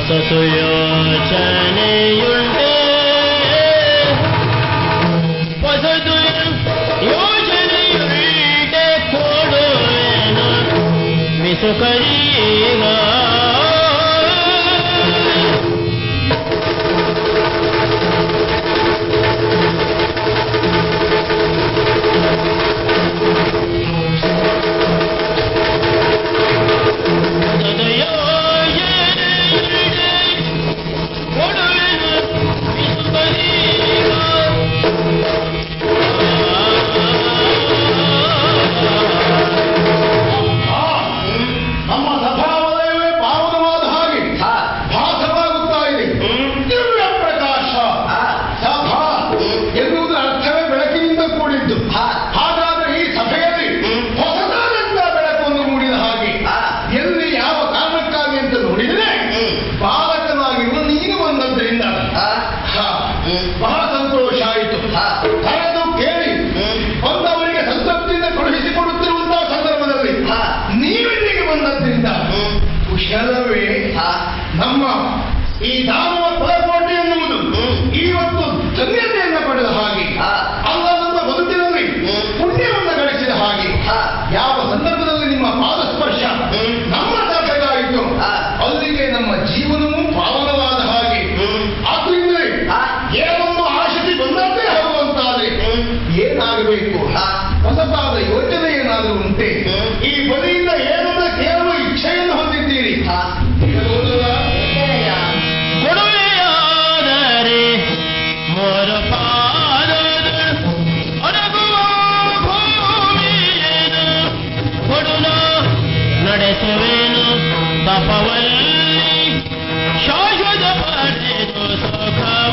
ಹೊಸತು ಯೋಚನೆಯುಂಟೆ ಹೊಸತು ಯೋಚನೆಯುಂಟೆ ಕೊಡುವೆನು ಮಿಸುಕರೀಗ ನಮ್ಮ ಸಭಾವಲಯವೇ ಪಾವನವಾದ ಹಾಗೆ ಭಾಸವಾಗುತ್ತಾ ಇದೆ ದಿವ್ಯ ಪ್ರಕಾಶ ಸಭಾ ಎನ್ನುವುದರ ಅರ್ಥವೇ ಬೆಳಕಿನಿಂದ ಕೂಡಿದ್ದು ಹಾಗಾದ್ರೆ ಈ ಸಭೆಯಲ್ಲಿ ಹೊಸದಾದಂತ ಬೆಳಕನ್ನು ಮೂಡಿದ ಹಾಗೆ ಎಲ್ಲಿ ಯಾವ ಕಾರಣಕ್ಕಾಗಿ ಅಂತ ನೋಡಿದರೆ ಬಾಲಕನಾಗಿರುವ ನೀನು ಬಂದದ್ರಿಂದ ಹಾ, ಬಹಳ ಸಂತೋಷ ಆಯಿತು ಕರೆದು ಕೇಳಿ ಬಂದವರಿಗೆ ಸಂತೃಪ್ತಿಯಿಂದ ಕಳುಹಿಸಿಕೊಡುತ್ತಿರುವಂತಹ ಸಂದರ್ಭದಲ್ಲಿ ನೀವಿಲ್ಲಿಗೆ ಬಂದದ್ರಿಂದ ಕುಶಲವೇ ನಮ್ಮ ಈ ದಾನವ ಫಲಕೋಟೆ ಎನ್ನುವುದು ಇವತ್ತು ಧನ್ಯತೆಯನ್ನು ಪಡೆದ ಹಾಗೆ ಅಲ್ಲ ನಮ್ಮ ಬದುಕಿನಲ್ಲಿ ಪುಣ್ಯವನ್ನು ಗಳಿಸಿದ ಹಾಗೆ ಯಾವ ಸಂದರ್ಭದಲ್ಲಿ ನಿಮ್ಮ ಪಾದ ಸ್ಪರ್ಶ ನಮ್ಮ ಸಭೆಗಾಯಿತು ಅಲ್ಲಿಗೆ ನಮ್ಮ ಜೀವನವೂ ಪಾವನವಾದ ಹಾಗೆ ಆದ್ರಿಂದಲೇ ಏನೊಂದು ಆಶಿಸಿ ಬಂದಂತೆ ಹೋಗುವಂತಾದ್ರೆ ಏನಾಗಬೇಕು ಹೊಸತಾದ ಯೋಚನೆ ಏನಾದರೂ ಉಂಟೆ ಈ ಬದಿಯಿಂದ ಏನನ್ನ ಕೇಳುವ ಇಚ್ಛೆಯನ್ನು ಹೊಂದಿದ್ದೀರಿ ಹೇಳುವುದಲ್ಲ? ಕೊಡುವೆಯಾದರೆ ಮೋರ ಪಾದದ ಅಡಗುವ ಭೂಮಿಯೇನು ಕೊಡುನ ನಡೆಸುವೆನು ತಪವಲ್ಲಿ ಶಾಶ್ವತ ಪಡೆದು ಸುಖವ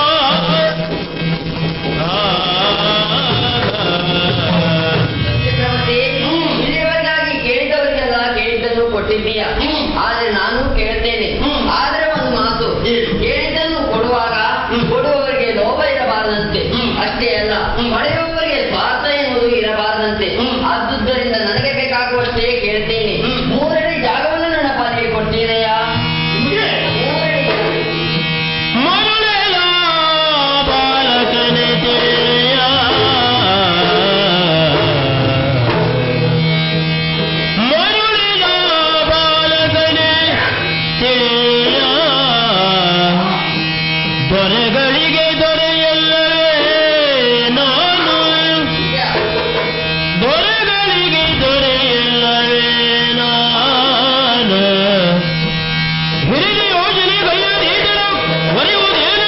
ಚಕ್ರವರ್ತಿ ಇಲ್ಲಿವರೆಗಾಗಿ ಕೇಳಿದವರಿಗೆಲ್ಲ ಕೇಳಿದ್ದನ್ನು ಕೊಟ್ಟಿದ್ದೀಯ ಆದ್ರೆ ನಾನು ಕೇಳ್ತೇನೆ ಆದ್ರೆ ಒಂದು ಮಾತು ಕೇಳಿದ್ದನ್ನು ಕೊಡುವಾಗ ಕೊಡುವವರಿಗೆ ಲೋಭ ಇರಬಾರದಂತೆ ಅಷ್ಟೇ ಅಲ್ಲ ಪಡೆಯುವವರಿಗೆ ಸ್ವಾರ್ಥ ಎನ್ನುವುದು ಇರಬಾರದಂತೆ ಆದುದರಿಂದ ನನಗೆ ಬೇಕಾಗುವಷ್ಟೇ ಕೇಳ್ತೇನೆ ಮೂರನೇ ಜಾಗವನ್ನು ನನ್ನ ಪಾಲಿಗೆ ಕೊಡ್ತೀನಯ್ಯ ನಿಮಗೆ ಮೂರನೇ ಜಾಗ. ಮರುಳೆಲ ಬಾಲಕನೆ ತಿಳಿಯ ಮರುಳಿನ ಬಾಲಕನೆ ತಿಳಿಯ ದೊರೆಗಳಿಗೆ ದೊರೆಯಲ್ಲವೇ ನಾನು ದೊರೆಗಳಿಗೆ ದೊರೆಯಲ್ಲವೇ ನಾನು ಹಿರಿಯ ಯೋಜನೆ ಕೈಯಲ್ಲಿದ್ದರೂ ಬರೆಯುವುದೇನು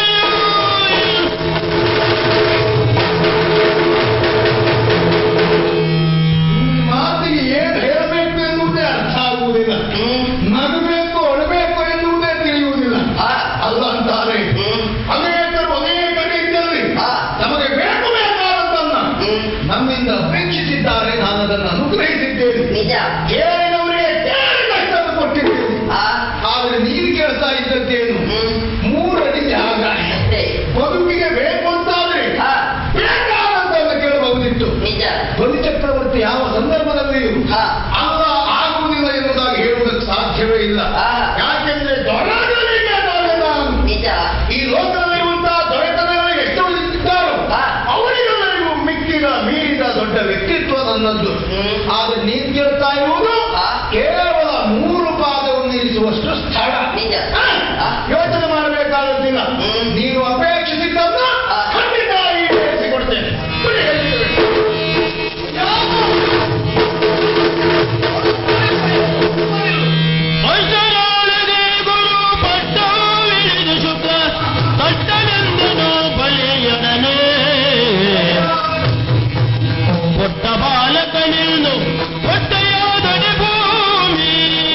ಈ ಮಾತಿಗೆ ಏನು ಹೇಳಬೇಕು ಎನ್ನುವುದೇ ಅರ್ಥ ಆಗುವುದಿಲ್ಲ ನಗಬೇಕು ಅಳಬೇಕು ಎನ್ನುವುದೇ ತಿಳಿಯುವುದಿಲ್ಲ ಅಲ್ಲ ಅಂತಾರೆ ಅನೇಕರು ಅನೇಕ ರೀತಿಯಲ್ಲಿ ನಮಗೆ ಬೇಕು ಬೇಕಾದದ್ದನ್ನ ನಮ್ಮಿಂದ ಅಪೇಕ್ಷಿಸಿದ್ದಾರೆ ನಾನು ಅದನ್ನು ಅನುಗ್ರಹಿಸಿದ್ದೇನೆ ನಿಜ ಕೇಳಿದವರಿಗೆ ಕೇಳಿ ಕಷ್ಟವನ್ನು ಕೊಟ್ಟಿದ್ದೇನೆ ಆ ಆದ್ರೆ ನೀವು ಕೇಳ್ತಾ ಇದ್ದದ್ದೇನು ಹ್ಮ್. ಮೂರಡಿ ಜಾಗ ಅಷ್ಟೇ ಬದುಕಿಗೆ ಬೇಕು ಅಂತಾದ್ರೆ ಆ, ಬೇಕಾದಂತನ್ನು ಕೇಳಬಹುದಿತ್ತು ನಿಜ ಬಲಿ ಚಕ್ರವರ್ತಿ ಯಾವ ಸಂದರ್ಭದಲ್ಲಿಯೂ ಹಾ. ಅಲ್ಲ ಆಗುವುದಿಲ್ಲ ಎನ್ನುವುದಾಗಿ ಹೇಳುವುದಕ್ಕೆ ಸಾಧ್ಯವೇ ಇಲ್ಲ ಹಾ. ಯಾಕೆಂದ್ರೆ ದೊರೆಗಳಿಗೆ ದೊರೆ ನಾನು ನಿಜ ಈ ಲೋಕದಲ್ಲಿರುವಂತಹ ದೊರೆತನಗಳು ಎಷ್ಟು ಇದ್ದಾರೋ ಹಾ. ಅವರಿಗೆಲ್ಲರಿಗೂ ಮಿಕ್ಕಿದ ಮೀರಿದ ದೊಡ್ಡ ವ್ಯಕ್ತಿತ್ವ ನನ್ನದ್ದು ಹ್ಮ್. ಆದ್ರೆ ನೀನ್ ಕೇಳ್ತಾ ಇರುವುದು ಹಾ. ಕೇವಲ ಮೂರು ಪಾದವನ್ನು ಇರಿಸುವಷ್ಟು ಸ್ಥಳ ನಿಜ. ಹಾ. ಹಾ. ಯೋಚನೆ ಮಾಡಬೇಕಾಗುತ್ತಿಲ್ಲ ಹ್ಮ್. ನೀನು ಅಪೇಕ್ಷಿಸಿದ್ದನ್ನ ಹಾ. ಖಂಡಿತ ಈಡೇರಿಸಿಕೊಡ್ತೇನೆ ಬನ್ನಿ, ಹೇಳ್ತೇವೆ. ಅಷ್ಟರೊಳಗೆ ಗುರು ಪಟ್ಟವಿಳಿದು ಶುಕ್ರ ತಟ್ಟನೆಂದನು ಬಲಿಯೊಡನೆ ಪುಟ್ಟ ಬಾಲಕನಿಂದು ಹೊಟ್ಟೆಯಾದೊಡೆ ಭೂಮಿ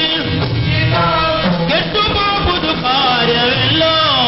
ಕೆಟ್ಟು ಪಾಪುದು ಕಾರ್ಯವೆಲ್ಲ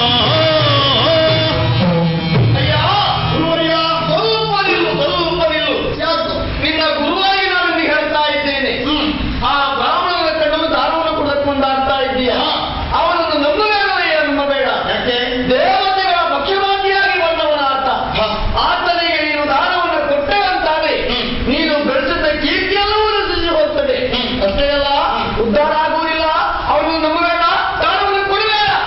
ಅಯ್ಯ, ಗುರುವರ್ಯ, ಸ್ವಲ್ಪ ನಿಲ್ಲು, ಸ್ವಲ್ಪ ನಿಲ್ಲು. ಯಾಕೆ? ನಿನ್ನ ಗುರುವಾಗಿ ನಾನು ನಿನಗೆ ಹೇಳ್ತಾ ಇದ್ದೇನೆ ಆ ಬ್ರಾಹ್ಮಣನ ಕಂಡು ದಾನವನ್ನು ಕೊಡಕ್ಕೆ ಮುಂದಾಗ್ತಾ ಇದ್ದೀಯ ಅವನನ್ನು ನಂಬಬೇಡ ನಂಬಬೇಡ ಯಾಕೆ ದೇವತೆಗಳ ಪಕ್ಷಪಾತಿಯಾಗಿ ಬಂದವನ ಆತ ಆತನಿಗೆ ನೀನು ದಾನವನ್ನು ಕೊಟ್ಟೆ ಅಂತಾದ್ರೆ ನೀನು ಬೆಳೆಸಿದ ಕೀರ್ತಿಯೆಲ್ಲವೂ ನಶಿಸಿ ಹೋಗ್ತದೆ ಅಷ್ಟೇ ಅಲ್ಲ ಉದ್ಧಾರ ಆಗುವುದಿಲ್ಲ ಅವನು ನಂಬಬೇಡ ದಾನವನ್ನು ಕೊಡಬೇಡ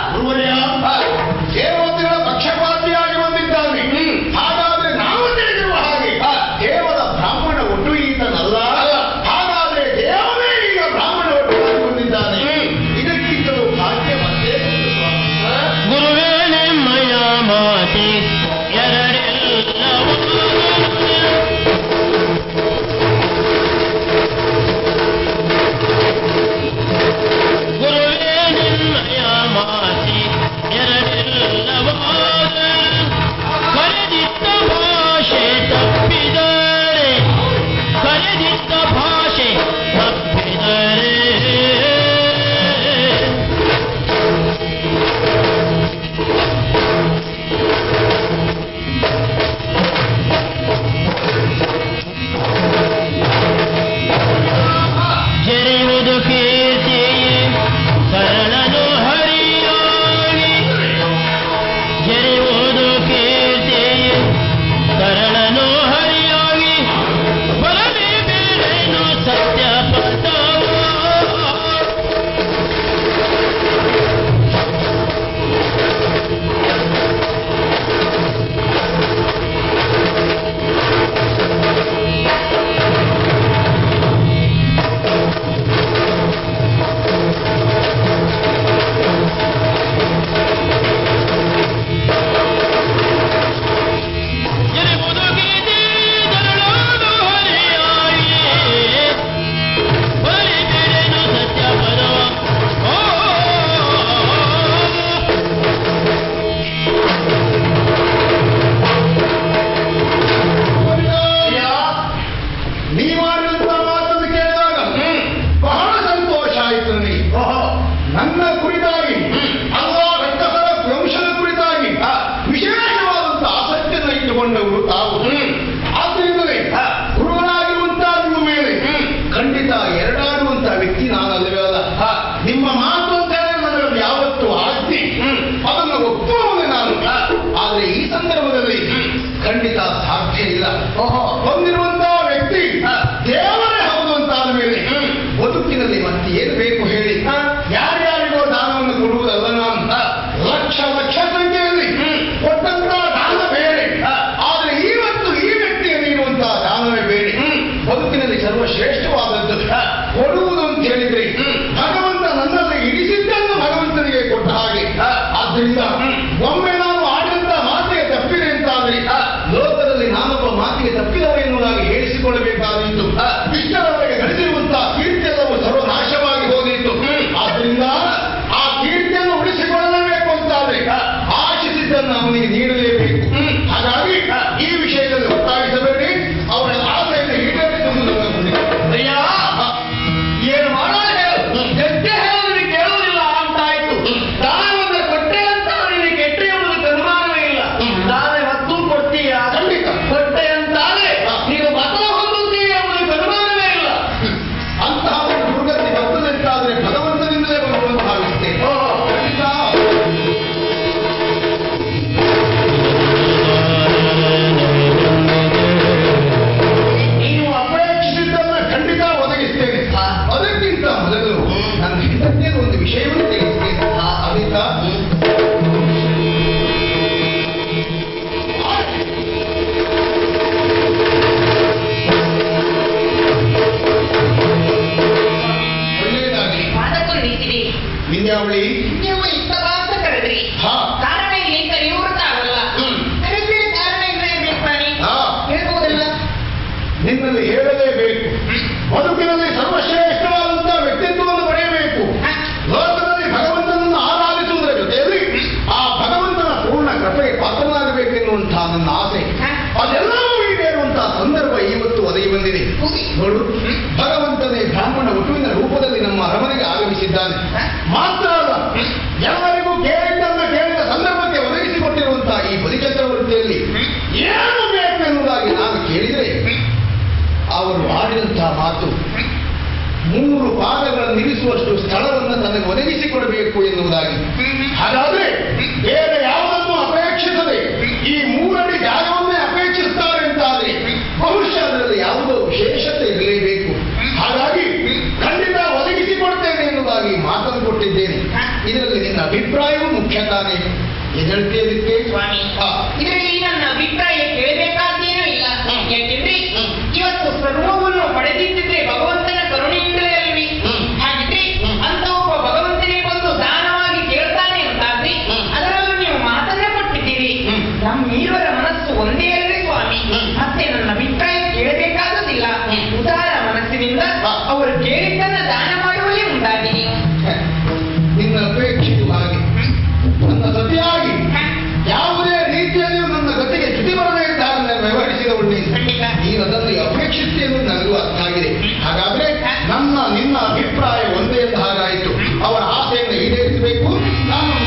ಸ್ವಾಮಿ ನೀವು ಇಷ್ಟ ಮಾತ್ರ ಕರೆದ್ರಿ ಹಾ ಕಾರಣ ಇಲ್ಲಿ ಕರೆಯುವರ್ತ ಆಗಲ್ಲ ಹ್ಮ್. ಕರೆದ್ರೆ ಕಾರಣ ಏನಾಗಬೇಕು ಪ್ರಾಣಿ ಹಾ. ಹೇಳ್ಬೋದಲ್ಲ ನಿನ್ನಲ್ಲಿ ಹೇಳಲೇಬೇಕು ಬದುಕಿನಲ್ಲಿ ಸರ್ವಶ್ರೇಷ್ಠವಾದಂತಹ ವ್ಯಕ್ತಿತ್ವವನ್ನು ಪಡೆಯಬೇಕು ಹಾ. ಲೋಕದಲ್ಲಿ ಭಗವಂತನನ್ನು ಆರಾಧಿಸುವುದರ ಜೊತೆಯಲ್ಲಿ ಆ ಭಗವಂತನ ಪೂರ್ಣ ಕೃಪೆಗೆ ಪಾತ್ರನಾಗಬೇಕೆನ್ನುವಂತಹ ನನ್ನ ಆಸೆ ಹಾ. ಅದೆಲ್ಲವೂ ಈಡೇರುವಂತಹ ಸಂದರ್ಭ ಇವತ್ತು ಒದಗಿ ಬಂದಿದೆ ಹೌದು. ನೋಡು ಭಗವಂತನೇ ಬ್ರಾಹ್ಮಣ ವಟುವಿನ ರೂಪದಲ್ಲಿ ನಮ್ಮ ಅರಮನೆಗೆ ಆಗಮಿಸಿದ್ದಾನೆ ಹಾ. ಮಾತ್ರ ಅಲ್ಲ ಎಲ್ಲರಿಗೂ ಕೇಳಿದ್ದನ್ನ ಕೇಳಿದ ಸಂದರ್ಭಕ್ಕೆ ಒದಗಿಸಿಕೊಟ್ಟಿರುವಂತಹ ಈ ಬಲಿಚಕ್ರವರ್ತಿಯಲ್ಲಿ ಏನು ಬೇಕು ಎನ್ನುವುದಾಗಿ ನಾನು ಕೇಳಿದರೆ ಅವರು ಆಡಿದಂತಹ ಮಾತು ಮೂರು ಪಾದಗಳನ್ನು ನಿಲ್ಲಿಸುವಷ್ಟು ಸ್ಥಳವನ್ನು ತನಗೆ ಒದಗಿಸಿಕೊಡಬೇಕು ಎನ್ನುವುದಾಗಿ ಹಾಗಾದ್ರೆ ಬೇರೆ ಯಾವುದನ್ನು ಅಪೇಕ್ಷಿಸದೆ ಈ ಮೂರಡಿ ಜಾಗವನ್ನೇ ಅಪೇಕ್ಷಿಸ್ತಾರೆ ಅಂತಾದ್ರೆ ಬಹುಶಃ ಅದರಲ್ಲಿ ಯಾವುದೋ ವಿಶೇಷತೆ ಇರಲೇಬೇಕು ಹಾಗಾಗಿ ಖಂಡಿತ ಒದಗಿಸಿಕೊಡ್ತೇನೆ ಎನ್ನುವುದಾಗಿ ಮಾತನ್ನು ಕೊಟ್ಟಿದ್ದೇನೆ ಇದರಲ್ಲಿ ನಿನ್ನ ಅಭಿಪ್ರಾಯವೂ ಮುಖ್ಯ ತಾನೇ ಏನ್ ಹೇಳ್ತೀಯ ಇದಕ್ಕೆ ಸ್ವಾಮಿ ಹಾ. ಇದರಲ್ಲಿ ನನ್ನ ಅಭಿಪ್ರಾಯ ಕೇಳಬೇಕಾದೇನೂ ಇಲ್ಲ ಯಾಕೆಂದ್ರೆ ಇವತ್ತು ಸರ್ವವನ್ನು ಪಡೆದಿದ್ದರೆ ಭಗವಂತನ ಕರುಣೆಯಿಂದಲೇ ಅಲ್ವಿ ಹಾಗಿದ್ರೆ ಅಂತ ಒಬ್ಬ ಭಗವಂತನೇ ಬಂದು ದಾನವಾಗಿ ಕೇಳ್ತಾನೆ ಅಂತಾದ್ರೆ ಅದರಲ್ಲೂ ನೀವು ಮಾತನ್ನ ಕೊಟ್ಟಿದ್ದೀರಿ ನಮ್ಮೀರುವರ ಮನಸ್ಸು ಒಂದೇ ಅಲ್ಲವೇ ಸ್ವಾಮಿ ಮತ್ತೆ ನನ್ನ ಅಭಿಪ್ರಾಯ ಕೇಳಬೇಕಾದುದಿಲ್ಲ ಉದಾರ ಮನಸ್ಸಿನಿಂದ ಅವರು ಕೇಳಿದ್ದನ್ನ ದಾನ ಮಾಡುವಲ್ಲೇ ಮುಂದಾಗಿನಿ ನಿನ್ನ ಅಪೇಕ್ಷೆಯು ಹಾಗೆ ನನ್ನ ಸತಿಯಾಗಿ ಯಾವುದೇ ರೀತಿಯಲ್ಲಿಯೂ ನನ್ನ ಗತಿಗೆ ಚ್ಯುತಿ ಬರದೇ ಇದ್ದಾರನ್ನ ವ್ಯವಹರಿಸಿದವಳು ನೀನು ಖಂಡಿತ. ನೀನು ಅದನ್ನು ಅಪೇಕ್ಷಿಸಿ ಎಂದು ನನಗೂ ಅರ್ಥ ಆಗಿದೆ ಹಾಗಾದ್ರೆ ನನ್ನ ನಿನ್ನ ಅಭಿಪ್ರಾಯ ಒಂದೇ ಎಂದು ಹಾಗಾಯಿತು ಅವರ ಆಸೆಯನ್ನು ಈಡೇರಿಸಬೇಕು ನಾನು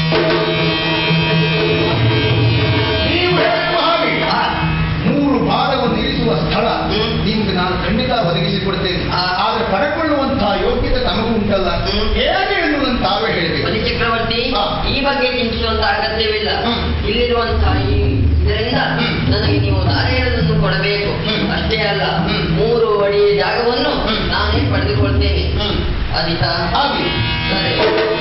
ನೀವು ಹೇಳುವ ಹಾಗೆ ಮೂರು ಭಾಗವನ್ನು ಇರಿಸುವ ಸ್ಥಳ ನಿಮ್ಗೆ ನಾನು ಖಂಡಿತ ಒದಗಿಸಿಕೊಡ್ತೇನೆ ಆದ್ರೆ ಪಡೆಕೊಳ್ಳುವಂತಹ ಯೋಗ್ಯತೆ ನಮಗೂ ಉಂಟಲ್ಲ ಹೇಗೆ ಎನ್ನುವುದನ್ನು ತಾವೇ ಹೇಳಬೇಕು ಬಲಿ ಚಕ್ರವರ್ತಿ ಹಾ. ಈ ಬಗ್ಗೆ ಚಿಂತಿಸುವಂತ ಅಗತ್ಯವಿಲ್ಲ ಹ್ಮ್. ಇಲ್ಲಿರುವಂತಹ ಈ ಇದರಿಂದ ಹ್ಮ್. ನನಗೆ ನೀವು ದಾರಿಯನ್ನು ಕೊಡಬೇಕು ಹ್ಮ್. ಅಷ್ಟೇ ಅಲ್ಲ ಹ್ಮ್. ಮೂರು ಅಡಿ ಜಾಗವನ್ನು ಹ್ಮ್. ನಾನೇ ಪಡೆದುಕೊಳ್ತೇನೆ ಹ್ಮ್. ಆದೀತಾ ಹಾಗೆ ಸರಿ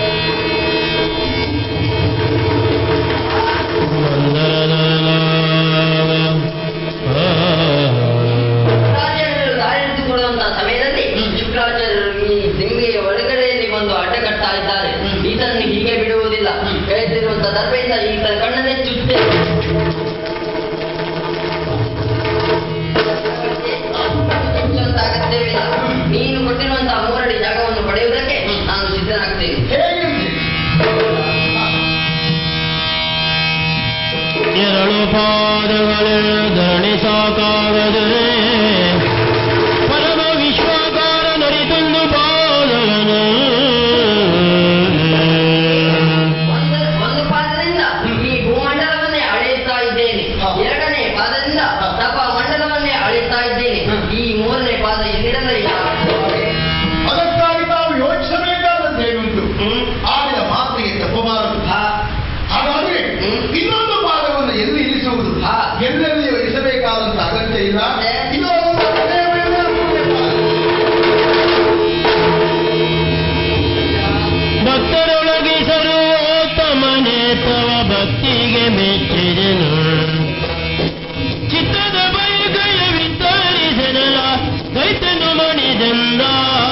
ಶುಕ್ರಾಚಾರ್ಯರು ದಾರಿ ಕೊಡುವಂತಹ ಸಮಯದಲ್ಲಿ ಶುಕ್ರಾಚಾರ್ಯರು ಈ ದಿಂಬಿಗೆ ಒಳಗಡೆಯಲ್ಲಿ ಒಂದು ಅಡ್ಡಕಟ್ತಾ ಇದ್ದಾರೆ ಈತನನ್ನು ಹೀಗೆ ಬಿಡುವುದಿಲ್ಲ ಹೇಳ್ತಿರುವಂತಹ ದರ್ಭೆಯಿಂದ ಈತನ ಕಣ್ಣನ್ನೇ ಚುತ್ತೆ ಅಗತ್ಯವಿಲ್ಲ ನೀನು ಕೊಟ್ಟಿರುವಂತಹ ಮೂರಡಿ ಜಾಗವನ್ನು ಪಡೆಯುವುದಕ್ಕೆ ನಾನು ಸಿದ್ಧನಾಗ್ತೇನೆ ಹೇಗೆ ಅಂದ್ರೆ? ಎರಡು ಪಾದಗಳೆರದಣಿ ಸಾಕಾಗದೆ ಪರಮ ವಿಶ್ವಾಕಾರ ನರಿತೊಂದು ಪಾದವನು ಒಂದು ಒಂದು ಪಾದದಿಂದ ಈ ಭೂಮಂಡಲವನ್ನೇ ಅಳೆಯುತ್ತಾ ಇದ್ದೇನೆ ಹಾ. ಎರಡನೇ ಪಾದದಿಂದ ಹಾ. ತಪ ಮಂಡಲವನ್ನೇ ಅಳೆಯುತ್ತಾ ಇದ್ದೇನೆ ಹ್ಮ್. ಈ ಮೂರನೇ ಪಾದ ಎಲ್ಲಿಡಲಿಲ್ಲ ಅದಕ್ಕಾಗಿ ತಾವು ಯೋಚಿಸಬೇಕಾದದ್ದೇನುಂಟು ಹ್ಮ್. ಆಡಿದ ಮಾತಿಗೆ ತಪ್ಪಬಾರದು ಹಾ. ಹಾಗಾದ್ರೆ ಹ್ಮ್. ಇನ್ನೊಂದು ಪಾದವನ್ನು ಎಲ್ಲಿ ಇರಿಸುವುದು ಹಾ. ಎಲ್ಲೆಲ್ಲಿಯೂ ಇರಿಸಬೇಕಾದಂತ ಅಗತ್ಯ ಇಲ್ಲ ಅದೇ. ಇದು ಒಂದು ಅದೇ ಮೇಲೆ ಮೂರನೇ ಪಾದ. ಭಕ್ತರೊಳಗಿಸರು ತಮನೆ ತವ ಭಕ್ತಿಗೆ ಮೆಚ್ಚಿದೆನು ಚಿತ್ತದ ಬೈಗಯ ವಿತರಿಸನಲ ದೈತನು ಮಣಿದಂದ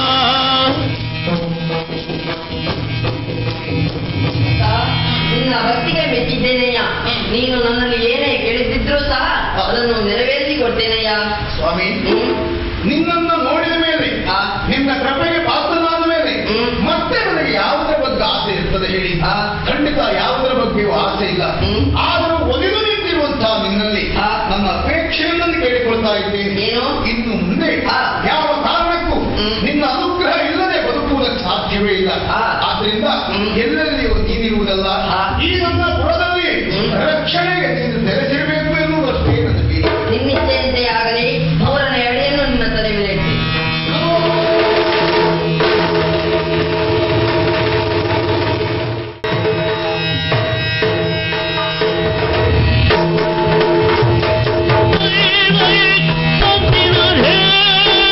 ನಿನ್ನ ಭಕ್ತಿಗೆ ಮೆಚ್ಚಿದ್ದೇನೆಯ ನೀನು ನನ್ನಲ್ಲಿ ಏನೇ ಕೇಳಿದ್ದಿದ್ರೂ ಸಹ ಅದನ್ನು ನೆರವೇರಿಸಿ ಕೊಡ್ತೇನೆಯ ಸ್ವಾಮಿ ನಿನ್ನನ್ನು ನೋಡಿದ ಮೇಲೆ ಹಾ. ನಿನ್ನ ಕೃಪೆಗೆ ಪಾತ್ರನಾದ ಮೇಲೆ ಹ್ಮ್. ಮತ್ತೆ ನನಗೆ ಯಾವುದರ ಬಗ್ಗೆ ಆಸೆ ಇರ್ತದೆ ಹೇಳಿ ಹಾ. ಖಂಡಿತ ಯಾವುದರ ಬಗ್ಗೆಯೂ ಆಸೆ ಇಲ್ಲ ಹ್ಮ್. ಆದರೂ ಒಲಿದು ನಿಂತಿರುವಂತಹ ನಿನ್ನಲ್ಲಿ ಹಾ. ನನ್ನ ಅಪೇಕ್ಷೆಯನ್ನು ಕೇಳಿಕೊಳ್ತಾ ಇದ್ದೇನೆ ಏನು? ಇನ್ನು ಮುಂದೆ ಹಾ. ಯಾವ ಕಾರಣಕ್ಕೂ ಹ್ಮ್. ನಿನ್ನ ಅನುಗ್ರಹ ಇಲ್ಲದೆ ಬದುಕುವುದಕ್ಕೆ ಸಾಧ್ಯವೇ ಇಲ್ಲ ಹಾ. ಆದ್ರಿಂದ ಹ್ಮ್. ಎಲ್ಲೆಲ್ಲಿಯೂ ನೀನಿರುವುದಲ್ಲ ಹಾ. ಈ ನನ್ನ ಪುರದಲ್ಲಿ ಹ್ಮ್. ರಕ್ಷಣೆಗೆ ನೀನು ತೆರೆಸಿರಬೇಕು ಎನ್ನುವುದಷ್ಟೇ ನನ್ನ ಬೇಡಿಕೆ. ನಿನ್ನಿಚ್ಛೆಯಂತೆ ಆಗಲಿ ಮೂರನೇ ಅಡಿಯನ್ನು ನಿನ್ನ ತಲೆ ಮೇಲೆ ಇಡ್ತೀನಿ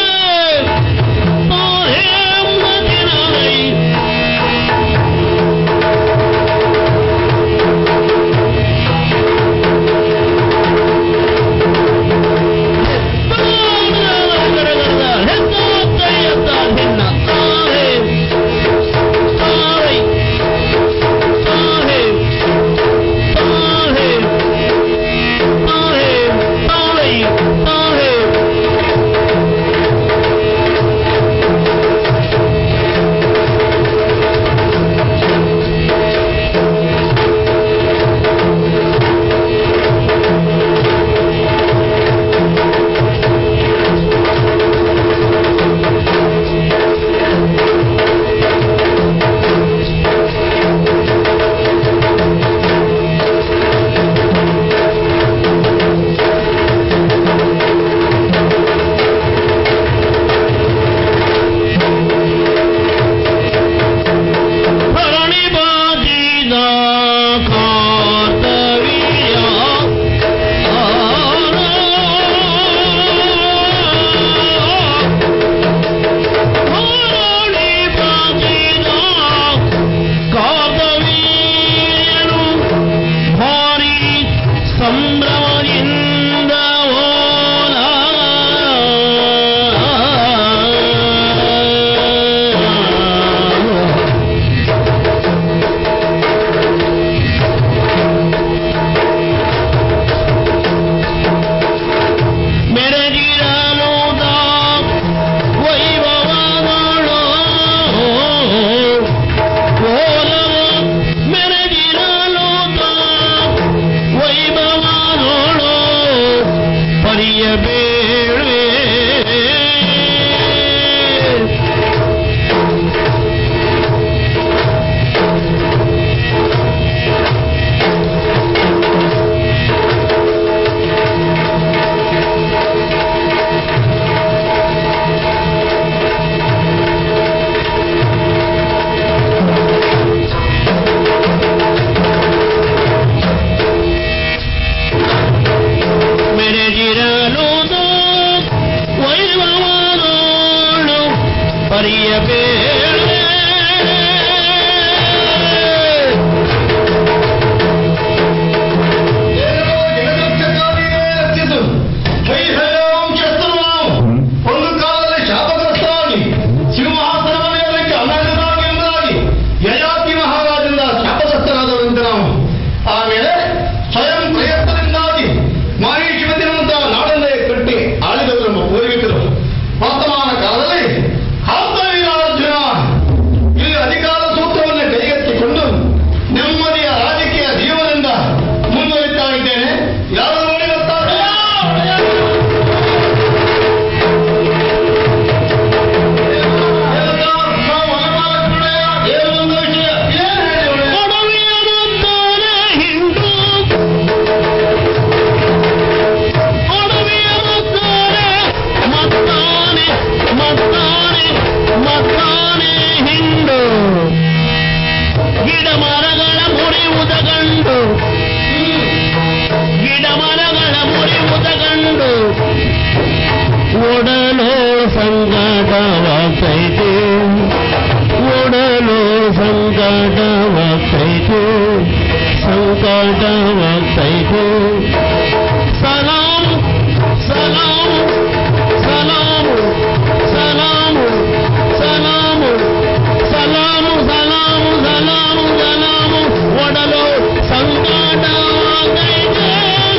ಹೇ ಸಂಕಟವಾಗ್ತೈತು ಸಂಕಟವಾಗ್ತೈತು ಸಲಾಮು ಸಲಾಮು ಸಲಾಮು ಸಲಾಮು ಸಲಾಮು ಸಲಾಮು ಸಲಾಮು ಸಲಾಮು ಸಲಾಮು ಒಡಲು ಸಂಕಟವಾಗೈತೆ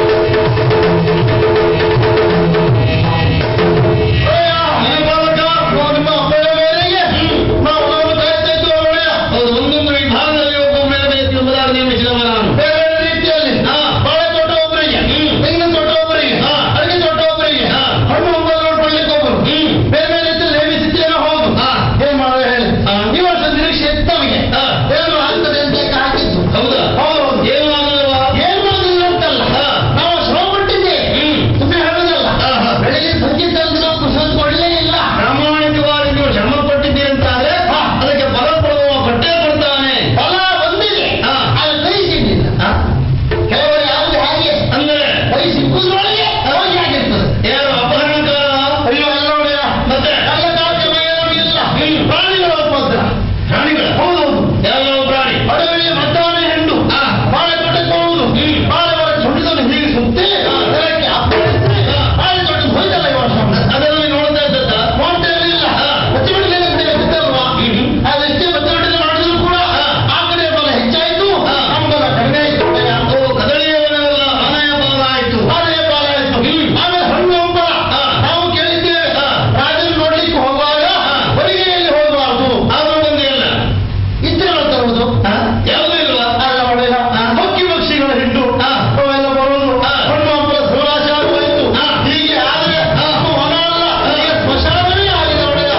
ಒಂದೊಂದು ವಿಭಾಗದಲ್ಲಿ ಒಬ್ಬ ಬೇಕು ಎಂಬುದಾಗಿ ನೇಮಿಸಿದವ ನಾನು ಬೇರೆ ಬೇರೆ ರೀತಿಯಲ್ಲಿ ಬಾಳೆ ತೋಟ ಒಬ್ಬರಿಗೆ ತೆಂಗಿನ ತೋಟ ಒಬ್ಬರಿಗೆ ಅಡಿಕೆ ತೋಟ ಒಬ್ಬರಿಗೆ ಹಣ್ಣು ಹಂಪಲು ನೋಡ್ಕೊಳ್ಳಿಕ್ಕೆ ಒಬ್ಬರು ಬೇರೆ ಬೇರೆ ರೀತಿಯಲ್ಲಿ ನೇಮಿಸಿದ್ದೇನೋ ಹೌದು ಏನ್ ಮಾಡುವ ಹೇಳಿ ಈ ವರ್ಷ ನಿರೀಕ್ಷೆ ಎತ್ತವಿಗೆ ಏನು ಆಗ್ತದೆ ಅಂತ ಲೆಕ್ಕ ಹಾಕಿದ್ದು ಹೌದಾ ಹೌದು ಹೌದು ಏನು ಆಗಲ್ವಾ ಏನು ಆಗಲಿಲ್ಲ ಅಂತಲ್ಲ ನಾವು ಶ್ರಮ ಪಟ್ಟಿದ್ದೇವೆ ಸುಮ್ಮನೆ ಹೇಳೋದಲ್ಲ ಬೆಳಿಗ್ಗೆ ಸಂಜೆ ತನಕ ನಾವು ಪುಸ್ತಕ ಕೊಡಲೇ ಇಲ್ಲ ಪ್ರಾಮಾಣಿಕವಾಗಿ ನೀವು ಶ್ರಮ ಪಟ್ಟಿದ್ದೀರಿ ಅಂತ ಆದ್ರೆ ಅದಕ್ಕೆ ಫಲ ಕೊಡುವ ಕೊಟ್ಟೇ ಕೊಡ್ತಾನೆ ಫಲ ಬಂದಿದೆ ಅದು ಕೈ ಸಿಕ್ಕಿಲ್ಲ ಕೆಲವರು ಯಾವುದು ಹಾಗೆ ಅಂದ್ರೆ ಕೈ ಸಿಕ್ಕುದ್ರೊಳಗೆ ಹೋಗಿ ಆಗಿರ್ತದೆ ಯಾರು ಅಪಹರಣಕಾರ ಅಯ್ಯೋ ಅಲ್ಲ ನೋಡಿಯ ಮತ್ತೆ ಇಲ್ಲ ಪ್ರಾಣಿಗಳ ಉಪದ್ರ ಪ್ರಾಣಿಗಳ ಹೌದೌದು ಯಾವ ಪ್ರಾಣಿ ಅಡವಿಯಲ್ಲಿ ಮದ್ದಾನೆ ಹೆಣ್ಣು ಬಾಳೆ ತೋಟಕ್ಕೆ ಹೋಗುದು ಬಾಳೆ ಮರ ಸುಡಿದನ್ನು ಹೀಗೆ ಸುತ್ತಿ ನೆಲಕ್ಕೆ ಅಪ್ಪಳಿಸಿ ಬಾಳೆ ತೋಟ ಹೋಯ್ತಲ್ಲ ಈ ವರ್ಷ ಅದನ್ನು ನೋಡ್ತಾ ಇದ್ದದ್ದ ನೋಡ್ತಾ ಇರಲಿಲ್ಲ ಬಚ್ಚಿ ಬಿಡಲಿಲ್ಲ ಕಡೆ ಬಿದ್ದಲ್ವಾ ಅದೆಷ್ಟೇ ಬಚ್ಚಿ ಬಿಡಲಿಲ್ಲ ಮಾಡಿದ್ರು ಕೂಡ ಆ ಕಡೆ ಬಲ ಹೆಚ್ಚಾಯ್ತು ನಮ್ಮ ಬಲ ಕಡಿಮೆ ಆಯ್ತು ಕದಳಿಯ ಆನೆಯ ಬಾಲ ಆಯ್ತು ಆನೆಯ ಬಾಲ ಆಯ್ತು ಆಮೇಲೆ ಹಣ್ಣು ಹಂಪಲ ನಾವು ಕೇಳಿದ್ದೇವೆ ರಾಜರು ನೋಡ್ಲಿಕ್ಕೆ ಹೋಗುವಾಗ ಹೊಲಿಗೆಯಲ್ಲಿ ಹೋಗಬಾರದು ಆದ್ರೂ ಬಂದೇ ಇಲ್ಲ ಇದ್ರೆ ತರುವುದು ಯಾವುದೂ ಇಲ್ವಾ ಅಲ್ಲ ಒಳ್ಳೆಯ ಹಕ್ಕಿ ಪಕ್ಷಿಗಳ ಹಿಂಡು ಅವೆಲ್ಲ ಬರುವುದು ಹಣ್ಣು ಹಂಪಲ ಸೋಲಾಶ ಆಗೋಯ್ತು ಹೀಗೆ ಆದ್ರೆ ಹೊಲ ಅಲ್ಲ ಈಗ ಸ್ಮಶಾನವೇ ಆಗಿದೆ ಒಳ್ಳೆಯ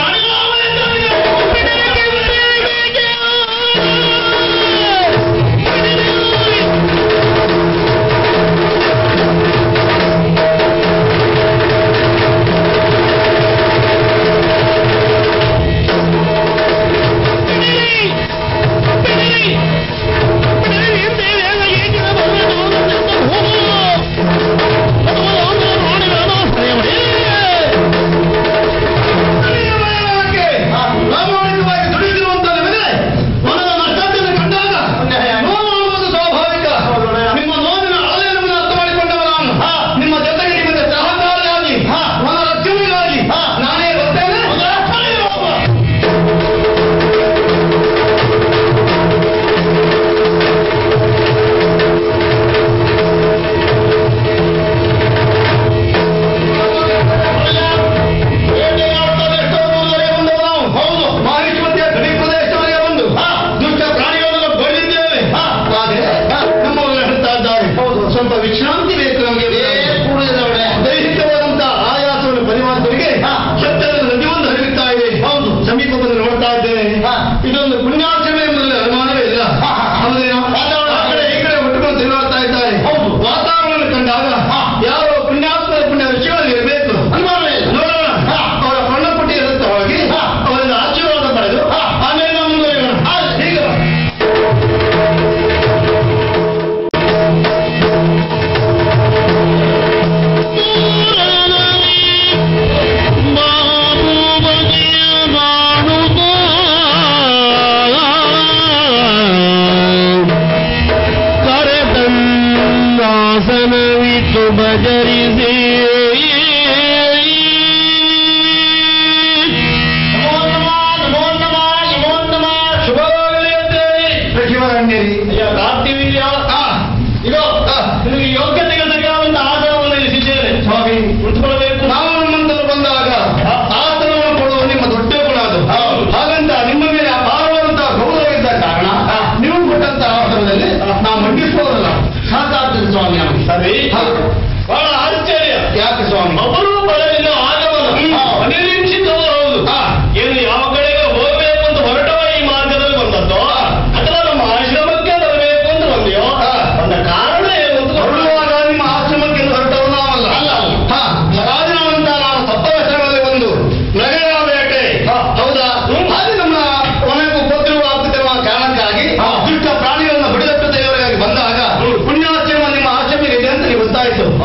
ಪ್ರಾಮಾಣಿಕವಾಗಿ ದುಡಿದಿರುವಂತ ನಿಮಗೆ ಮನದ ನಷ್ಟವನ್ನು ಕಂಡಾಗ ನೋವಾಗುವುದು ಸ್ವಾಭಾವಿಕ ನಿಮ್ಮ ನೋವಿನ ಅಳೆಯನ್ನು ಅರ್ಥ ಮಾಡಿಕೊಂಡವ ನಾನು ನಿಮ್ಮ ಜೊತೆಗೆ ನಿಮಗೆ ಸಹಕಾರಿಯಾಗಿ ಮನ ರಕ್ಷಣೆಗಾಗಿ ನಾನೇ ಬರ್ತೇನೆ ಹೌದು ಮಾಹಿಷ್ಮತಿಯ ಗಡಿ ಪ್ರದೇಶವರೆಗೆ ಬಂದು ದುಷ್ಟ ಪ್ರಾಣಿಗಳನ್ನು ಬಡಿದಿದ್ದೇವೆ ಆದರೆ ನಮ್ಮವರು ಹೇಳ್ತಾ ಇದ್ದಾರೆ ಹೌದು ಸ್ವಲ್ಪ ವಿಶ್ರಾಂತಿ ಬೇಕು ನಮಗೆ ದೈಹಿಕವಾದಂತಹ ಆಯಾಸವನ್ನು ಪರಿಮಾಣದವರಿಗೆ ಸತ್ಯದ ನದಿಯೊಂದು ಹರಿಯುತ್ತಾ ಇದೆ ಹೌದು ಸಮೀಪ ಬಂದು ನೋಡ್ತಾ ಇದ್ದೇನೆ ಇದೊಂದು ಪುಣ್ಯಾಶ್ರಮ ಎಂಬುದರಲ್ಲಿ ಅನುಮಾನವೇ ಇಲ್ಲ ಹೌದೇನೋ? ಆ ಕಡೆ ಈ ಕಡೆ ಒಟ್ಟುಕೊಂಡು ತಿರುಗಾಡ್ತಾ ಇದ್ದಾರೆ ಹೌದು ವಾತಾವರಣ ಕಂಡಾಗ ಯಾರೋ ಪುಣ್ಯಾತ್ಮರ ಪುಣ್ಯ ವಿಷಯಗಳಲ್ಲಿ ಇರಬೇಕು ಅನುಮಾನವೇ ಇಲ್ಲ ನೋಡೋಣ ಅವರ ಪಣ್ಣ ಪುಟ್ಟಿ ಇರುತ್ತೆ ಹೋಗಿ ಅವರಿಂದ ಆಶೀರ್ವಾದ ಪಡೆದು ಆಮೇಲೆ ನಾವು ಮುಂದುವರಿಯೋಣ ಹೀಗೆ ಬಾ. ಕರೆತನ್ನಾಸನವಿತ್ತು ಬಜರಿಸಿ ಶುಭವಾಗಲಿ ಅಂತೇಳಿ ಸಚಿವರಣ್ಯರಿ ಕಾರ್ತಿವೀರ್ಯ ಈಗ ನಿಮಗೆ ಯೋಗ್ಯತೆಗೆ ತಗ್ಗಾದಂತ ಆಸನವನ್ನು ಇರಿಸಿದ್ದೇನೆ ಸ್ವಾಮಿ ಕುಳಿತುಕೊಳ್ಳಬೇಕು ನಾವು ನಮ್ಮಂತರು ಬಂದಾಗ ಆಸನವನ್ನು ಕೊಡುವ ನಿಮ್ಮ ದೊಡ್ಡ ಗುಣ ಅದು ಹಾಗಂತ ನಿಮ್ಮ ಮೇಲೆ ಅಪಾರವಾದಂತಹ ಗೌರವ ಇದ್ದ ಕಾರಣ ನೀವು ಕೊಟ್ಟಂತ ಆಸನದಲ್ಲಿ ನಾವು ಮಂಡಿಸುವುದಲ್ಲ ಸಾಕಾಗ್ತದೆ ಸ್ವಾಮಿ ನಮಗೆ ಸರಿ ಬಹಳ ಆಶ್ಚರ್ಯ ಯಾಕೆ ಸ್ವಾಮಿ ಅಪರೂಪದಿಂದ ಆಗಮನ ಅನಿರೀಕ್ಷಿತವರು ಹೌದು ಏನು ಯಾವ ಕಡೆಗೆ ಹೋಗಬೇಕು ಅಂತ ಹೊರಟವ ಈ ಮಾರ್ಗದಲ್ಲಿ ಬಂದದ್ದು ಅಥವಾ ನಮ್ಮ ಆಶ್ರಮಕ್ಕೆ ಬರಬೇಕು ಅಂತ ಬಂದೆಯೋ ಬಂದ ಕಾರಣ ಏನು ಅಂತ ಹೊರಡುವಾಗ ನಿಮ್ಮ ಆಶ್ರಮಕ್ಕೆ ಹೊರಟವರು ನಾವಲ್ಲ ರಾಜನವಂತ ನಾವು ಸಪ್ತವಚನಗಳಲ್ಲಿ ಒಂದು ನಗರ ಬೇಟೆ ಹೌದಾ ಹಾಗೆ ನಮ್ಮ ಕೊನೆಗೂ ಉಪದ್ರವ ಆಗ್ತಿರುವ ಕಾರಣಕ್ಕಾಗಿ ದುಷ್ಟ ಪ್ರಾಣಿಗಳನ್ನ ಬಡಿದಟ್ಟು ದೇವರಿಗಾಗಿ ಬಂದಾಗ ಪುಣ್ಯಾಶ್ರಮ ನಿಮ್ಮ ಆಶ್ರಮ ಇದೆ ಅಂತ ನೀವು ಗೊತ್ತಾಯ್ತು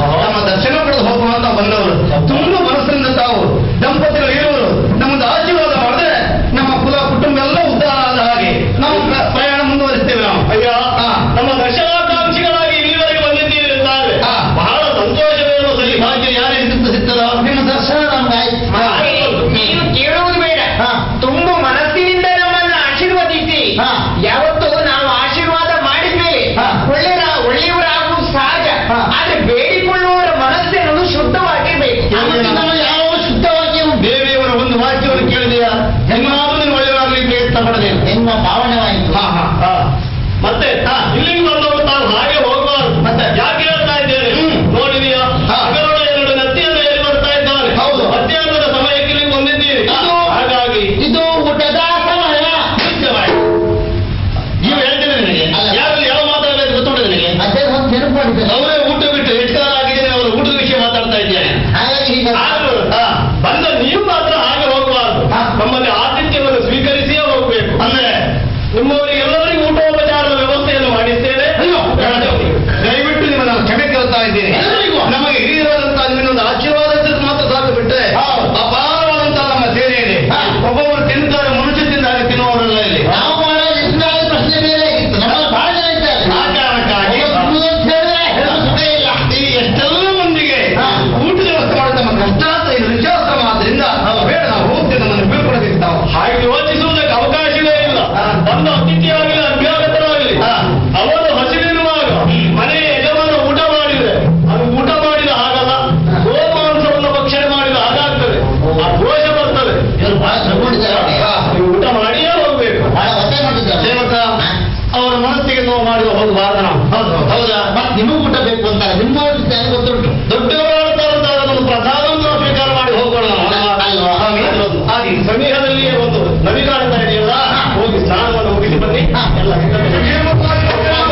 ಎಲ್ಲರಿಗೂ ಊಟೋಪಚಾರದ ವ್ಯವಸ್ಥೆಯನ್ನು ಮಾಡಿದ್ದೇವೆ ಅಯ್ಯೋ ದಯವಿಟ್ಟು ನಿಮ್ಮನ್ನು ಕ್ಷಮೆ ಕೇಳ್ತಾ ಇದ್ದೀನಿ ಎಲ್ಲರಿಗೂ? ನಮಗೆ ಹಿರಿಯರಾದಂತಹ ನಿಮ್ಮನ್ನೊಂದು ಆಶೀರ್ವಾದ ಇದ್ದದ್ದು ಮಾತ್ರ ಸಾಕು ಬಿಟ್ಟರೆ ಹೌದು. ಅಪಾರವಾದಂತಹ ನಮ್ಮ ಸೇನೆ ಇದೆ ಹಾ. ಒಬ್ಬೊಬ್ಬರು ತಿಂತಾರೆ ಮನುಷ್ಯ ತಿಂದಾಗ ತಿನ್ನುವವರಲ್ಲ ಇಲ್ಲಿ ನಾವು ಮಾಡೋ ಇಸ್ರಾಯೇಲ್ ಪ್ರಶ್ನೆ ಬೇರೆ ಇತ್ತು ನಮ್ಮಲ್ಲಿ ಬಹಳ ಜನ ಇದ್ದಾರೆ ಆ ಕಾರಣಕ್ಕಾಗಿ ಒಬ್ಬ ಸುಳ್ಳು ಅಂತ ಹೇಳಿದ್ರೆ ಹೆಸರು ಸುಖ ಇಲ್ಲ ಈ ಎಷ್ಟೆಲ್ಲ ಮಂದಿಗೆ ಹಾ. ಊಟದ ವ್ಯವಸ್ಥೆ ಮಾಡಿ ತಮ್ಮ ಕಷ್ಟಾರ್ಥ ಇದು ನಿಶ್ವಾಶ್ರಮ ಆದ್ರಿಂದ ಬೇಡ ನಾವು ಹೋಗ್ತೇವೆ ನಮ್ಮನ್ನು ಬೀಳ್ಕೊಡಬೇಕು ತಾವು ಹಾಗೆ ಯೋಚಿಸುವುದಕ್ಕೆ ಅವಕಾಶವೇ ಇಲ್ಲ ಹಾ. ಬಂದ ಅತಿಥಿಯಾಗಲಿ ಅಭ್ಯಾಗತರಾಗಲಿ ಹಾ. ಅವರು ಹಸಿರಿರುವಾಗ ಮನೆಯ ಯಜಮಾನ ಊಟ ಮಾಡಿದ್ರೆ ಅದು ಊಟ ಮಾಡಿದ ಹಾಗಲ್ಲ ಗೋಮಾಂಸವನ್ನು ಭಕ್ಷಣೆ ಮಾಡಿದ ಹಾಗಾಗ್ತದೆ ಆ ದೋಷ ಬರ್ತದೆ ಇವರು ಬಹಳ ತಗೊಂಡಿದ್ದಾರೆ ಹಾ. ನೀವು ಊಟ ಮಾಡಿಯೇ ಹೋಗ್ಬೇಕು ಬಹಳ ಒತ್ತಾಯ ಮಾಡಿದ್ದಾರೆ ಸೇವಕ ಅವರ ಮನಸ್ಸಿಗೆ ನೋವು ಮಾಡುವ ಹೋಗಬಾರ್ದು ನಾವು ಹೌದು ಹೌದಾ ಮತ್ತೆ ನಿಮಗೂ ಊಟ ಬೇಕು ಅಂತಾರೆ ನಿಮ್ಮ ಹೆಂಗ್ ಗೊತ್ತುಂಟು ದೊಡ್ಡವರಾಡ್ತಾರಂತ ಅದನ್ನು ಪ್ರಸಾದವನ್ನು ನಾವು ಸ್ವೀಕಾರ ಮಾಡಿ ಹೋಗೋಣ ನಾವು. ಅಲ್ವಾ? ಸ್ವಾಮಿ, ಹಾಗೆ ಸಮೀಪದಲ್ಲಿಯೇ ಒಂದು ನದಿ ಕಾಣ್ತಾ ಇದೆಯಲ್ಲ ಹೋಗಿ ಸ್ನಾನವನ್ನು ಮುಗಿಸಿ ಬನ್ನಿ ಹಾ. ಎಲ್ಲ ಸಿದ್ಧತೆ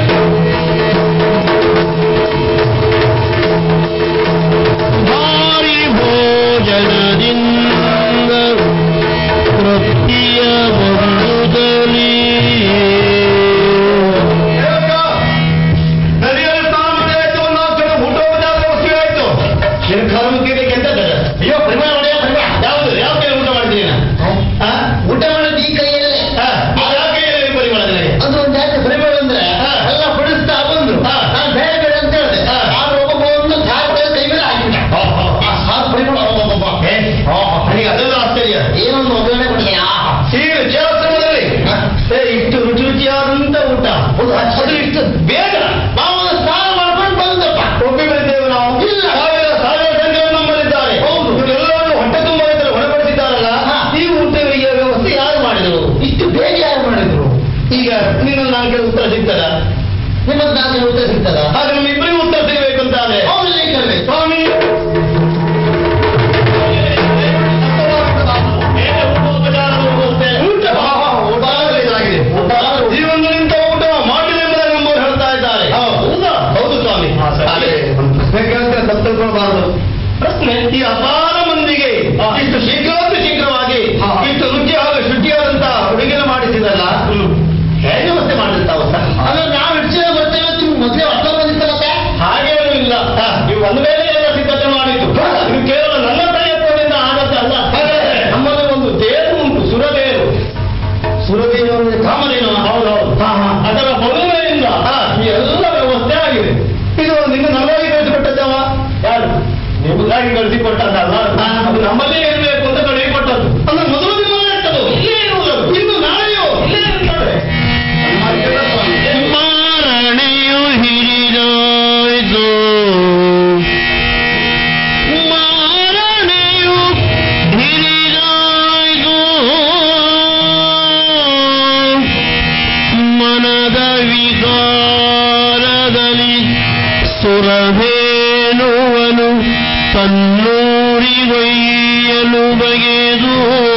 ಭಾರಿ ಭೋಜನದಿಂದ ತೃಪ್ತಿಯ ಬಂದುದಲಿ ಸೇವಕ, ನದಿಯಲ್ಲಿ ಸ್ನಾನ ಮಾಡಿ ಆಯ್ತು, ಒಂದು ನಾಲ್ಕು ಜನ ಊಟೋಪಚಾರ ವ್ಯವಸ್ಥೆ ಆಯ್ತು ನಿನ್ನ ಕಾಲು ಮುಗಿಬೇಕು ಅಂತ ಇದ್ದಾರೆ. ಅಯ್ಯೋ ಪರಿಮಳ ಒಡೆಯ ಪರಿಮಳ ಯಾವುದು ಯಾವ ಕೈ ಊಟ ಮಾಡಿದ್ದೀನಿ ನಾನು? ಆ? ಊಟ ಮಾಡೋದು ಈ ಕೈಯಲ್ಲೇ ಆ, ಆ ಯಾವ ಕೈಯಲ್ಲಿ ಪರಿಮಳ ನನಗೆ ಅದು ಒಂದು ಯಾಕೆ ಪರಿಮಳ ಅಂದ್ರೆ ಹಾ. ಎಲ್ಲ ಬಡಿಸ್ತಾ ಬಂದ್ರು ಹಾ. ನಾನು ಬೇರೆ ಬೇರೆ ಅಂತ ಹೇಳಿದೆ ಹಾ. ಆದ್ರೆ ಒಬ್ಬ ಒಂದು ಸಾಕು ಕೈ ಮೇಲೆ ಹಾಕಿಬಿಟ್ಟ ಹಾ, ಹಾ. ಆ ಸಾಕು ಪರಿಮಳ ಒಬ್ಬೊಬ್ಬ ಏ, ಹಾ, ಹಾ. ನನಗೆ ಅದೆಲ್ಲ ಆಶ್ಚರ್ಯ ಏನೊಂದು ಒಗ್ಗರಣೆ ಕೊಟ್ಟಿದೆ ಆಹಾ ಹೀಗೆ ವಿಚಾರದಲ್ಲಿ ಏ ಇಷ್ಟು ರುಚಿ ರುಚಿಯಾದಂತ ಊಟ ಹೌದು, ಅದು ಅದು ಇಷ್ಟು ಬೇಗ ನಾವು ಒಂದು ಸ್ನಾನ ಮಾಡ್ಕೊಂಡು ಬಂದಪ್ಪ ಒಪ್ಪಿ ಬರ್ತೇವೆ ನಾವು ಇಲ್ಲ. ಸಾವಿರ ಸಾವಿರ ಸಂಖ್ಯೆಯನ್ನು ನಮ್ಮಲ್ಲಿದ್ದಾರೆ ಹೌದು. ಇವರೆಲ್ಲರೂ ಹೊಟ್ಟೆ ತುಂಬ ರೈತರು ಹೊಣಪಡಿಸಿದ್ದಾರಲ್ಲ ಹಾ. ಈ ಊಟಗಳಿಗೆ ವ್ಯವಸ್ಥೆ ಯಾರು ಮಾಡಿದರು ಇಷ್ಟು ಬೇಗ ಯಾರು ಮಾಡಿದ್ರು ಈಗ ನಿನ್ನ ನಾನು ಕೇಳಿ ಉತ್ತರ ಸಿಗ್ತದ ನಿಮ್ಮದು ನಾನು ಉತ್ತರ ಸಿಗ್ತದ ಆಗ ನಮ್ಮ ಇಬ್ಬರಿಗೂ ಉತ್ತರ ಸಿಗಬೇಕು ಅಂತಾದ್ರೆ ಹೌದು ಕೇಳಬೇಕು ಸ್ವಾಮಿ ಹೇಗೆ ಊಟೋಪಚಾರದ ವ್ಯವಸ್ಥೆ ಊಟ ಹಾ, ಹಾ, ಊಟ ಇದಾಗಿದೆ. ಜೀವನದ ನಿಂತ ಊಟ ಮಾಡಿದೆ ಎಂಬುದಾಗಿ ನಮ್ಮವರು ಹೇಳ್ತಾ ಇದ್ದಾರೆ ಹೌದಾ ಹೌದು ಸ್ವಾಮಿ ಹಾ, ಸರಿ. ಆದರೆ ಒಂದು ಪ್ರಶ್ನೆ ಕೇಳ್ತಾರೆ ತಪ್ಪು ತಿಳ್ಕೊಳ್ಬಾರ್ದು ಪ್ರಶ್ನೆ ಈ ಅಪಾರ ಮಂದಿಗೆ ಹಾ. ಇಷ್ಟು ಶೀಘ್ರವಾಗಿ ಶೀಘ್ರವಾಗಿ ಹಾ. ಇಷ್ಟು ರುಚಿ ಹಾಗೂ ಶುಚಿಯಾದಂತ ಅಡುಗೆನ ಮಾಡಿಸಿದಲ್ಲ ಹೇಗೆ ವ್ಯವಸ್ಥೆ ಮಾಡಿರ್ತಾವ ಸರ್ ಆಮೇಲೆ ನಾವು ಇಡ್ಸೇ ಬರ್ತೇವೆ ಅಂತ ನಿಮ್ಗೆ ಮೊದಲೇ ಅರ್ಥ ಬಂದಿತ್ತಲ್ಲ ಹಾಗೇನೂ ಇಲ್ಲ ನೀವು ಒಂದು ಮೇಲೆ ಎಲ್ಲ ಸಿದ್ಧತೆ ಮಾಡಿದ್ದು ಇದು ಕೇವಲ ನನ್ನ ಪ್ರಯತ್ನದಿಂದ ಆಗದ್ದಲ್ಲ ನಮ್ಮಲ್ಲಿ ಒಂದು ತೇರು ಉಂಟು ಸುರದೇರು ಸುರದೇವ ಕಾಮಧೇನು ಹೌದೌದು ಹಾ, ಹಾ. ಅದರ ಮಗುವಿನಿಂದ ಈ ಎಲ್ಲ ವ್ಯವಸ್ಥೆ ಆಗಿದೆ ಇದು ನಿನ್ನ ನಲವಾಗಿ ಕಳಿಸಿಕೊಟ್ಟದ್ದವ ಯಾರು ನಿಮಗಾಗಿ ಕಳಿಸಿಕೊಟ್ಟದ್ದಲ್ಲ ಹಾ. ಅದು ನಮ್ಮಲ್ಲೇ ಇರಬೇಕು ಅಂತ ಕಳಿಸಿಕೊಟ್ಟದ್ದು ಅಂದ್ರೆ ಮೊದಲು ನಿಮ್ಮ ಇರ್ತದು ಇಲ್ಲೇ ಇರುವುದು ಇನ್ನು ನಾಳೆಯೋ ಇಲ್ಲೇ ಇರ್ತದೆ ಮಾರಣೆಯು ಹಿರಿದಾಯ್ತು ಮಾರಣೆಯು ಹಿರಿದಾಯ್ತು ಮನದ ವಿಕಾರದಲ್ಲಿ ಸುರವೇಣುವನು ತನ್ನೂರಿಗೊಯ್ಯಲು ಬಗೆದು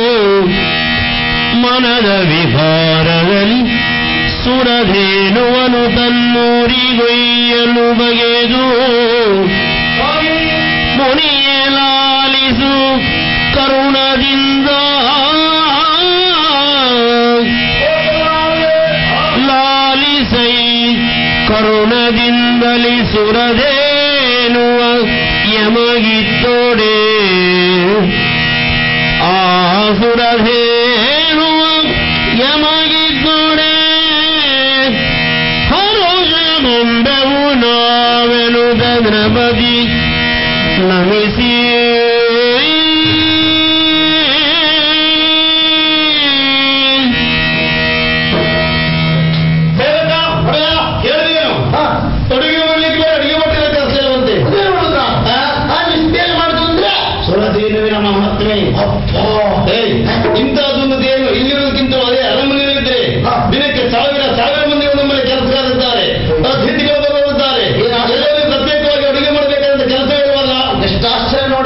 ಮನದ ವಿಕಾರದಲ್ಲಿ ಸುರಧೇನುವನು ತನ್ನೂರಿಗೊಯ್ಯಲು ಬಗೆದು ಮುನಿಯೇ ಲಾಲಿಸು ಕರುಣದಿಂದ ಲಾಲಿಸೈ ಕರುಣದಿಂದಲಿ ಸುರಧೇನುವ ಯಮಗಿತ್ತೊಡೆ ಆಸುರಧೇನುವ ಯಮಗಿದ್ದೊಡೆ ಹರುಷಗೊಂಡವು ನಾವೆನುದ ದ್ರಪದಿ ನಮಿಸಿ ಸೇವಕ ಹೊಡೆಯ ಕೇಳಿದೇನು ಅಡುಗೆ ಮಾಡ್ಲಿಕ್ಕೆ ಅಡುಗೆ ಮಟ್ಟಿನ ಕೆಲಸ ಇರುವಂತೆ ಸುರದೇನುವಿನ ಮಹತ್ವೇ ಏಯ್, ಇಂಥದ್ದೊಂದು ದೇನು ಇಲ್ಲಿರೋದಕ್ಕಿಂತ ಅದೇ ಅರಮನೆಯಲ್ಲಿದ್ದರೆ ದಿನಕ್ಕೆ ಸಾವಿರ ಸಾವಿರ ಮಂದಿ ನಮ್ಮಲ್ಲಿ ಕೆಲಸಗಾರಿದ್ದಾರೆ ಅತಿಥಿಗಳು ಬರುತ್ತಾರೆ ಎಲ್ಲರೂ ಪ್ರತ್ಯೇಕವಾಗಿ ಅಡುಗೆ ಮಾಡಬೇಕಾದಂತ ಕೆಲಸ ಇರುವಲ್ಲ ಎಷ್ಟು ಆಶ್ಚರ್ಯ ನೋಡಿ